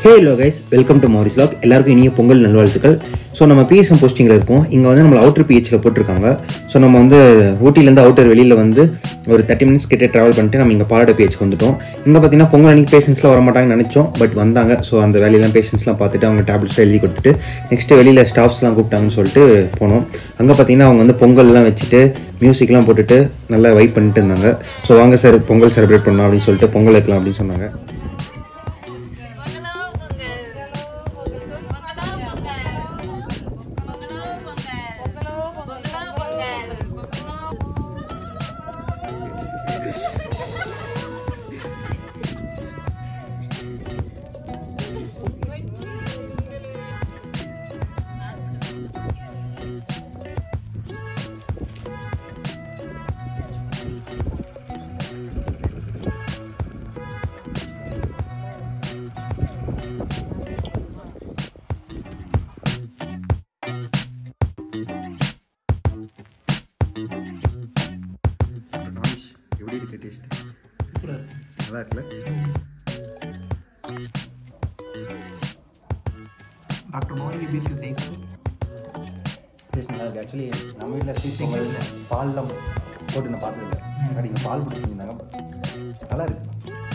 hey hello guys welcome to Morris log எல்லாருக்கும் இனிய பொங்கல் நல்வாழ்த்துக்கள் ஸோ நம்ம பிஎஸ்எம் போஸ்டிங்கில் இருக்கோம் இங்கே வந்து நம்ம அவுட்டர் பிஹெச்சில் போட்டிருக்காங்க ஸோ நம்ம வந்து ஊட்டிலேருந்து அவுட்டர் வெளியில் வந்து ஒரு தேர்ட்டி மினிட்ஸ் கிட்டே ட்ராவல் பண்ணிட்டு நம்ம இங்கே பாலட பிஹெச்க்கு வந்துட்டோம் இங்கே பார்த்தீங்கன்னா பொங்கல் அன்றைக்கி பேஷண்ட்ஸ்லாம் வர மாட்டாங்கன்னு நினச்சோம் பட் வந்தாங்க ஸோ அந்த வேலையெல்லாம் பேஷண்ட்ஸ்லாம் பார்த்துட்டு அவங்க டேப்லெட்ஸ்லாம் எழுதி கொடுத்துட்டு நெக்ஸ்ட்டு வெளியில் ஸ்டாஃப்ஸ்லாம் கூப்பிட்டாங்கன்னு சொல்லிட்டு போனோம் அங்கே பார்த்தீங்கன்னா அவங்க வந்து பொங்கல்லாம் வச்சுட்டு மியூசிக்லாம் போட்டுட்டு நல்லா வைப் பண்ணிட்டு இருந்தாங்க ஸோ வாங்க சார் பொங்கல் செலிப்ரேட் பண்ணோம் அப்படின்னு சொல்லிட்டு பொங்கல் வைக்கலாம் அப்படின்னு சொன்னாங்க எப்படி இருக்கு டேஸ்ட் நல்லா இருக்குல்ல டாக்டர் மோகன் எப்படி இருக்கு டேஸ்ட் டேஸ்ட் நல்லா இருக்கு ஆக்சுவலி நம்ம வீட்டில் ஸ்வீட் பொங்கல் பால்லாம் போட்டு நான் பார்த்ததில்ல முன்னாடி இங்கே பால் பிடிச்சிருந்தாங்க நல்லா இருக்கு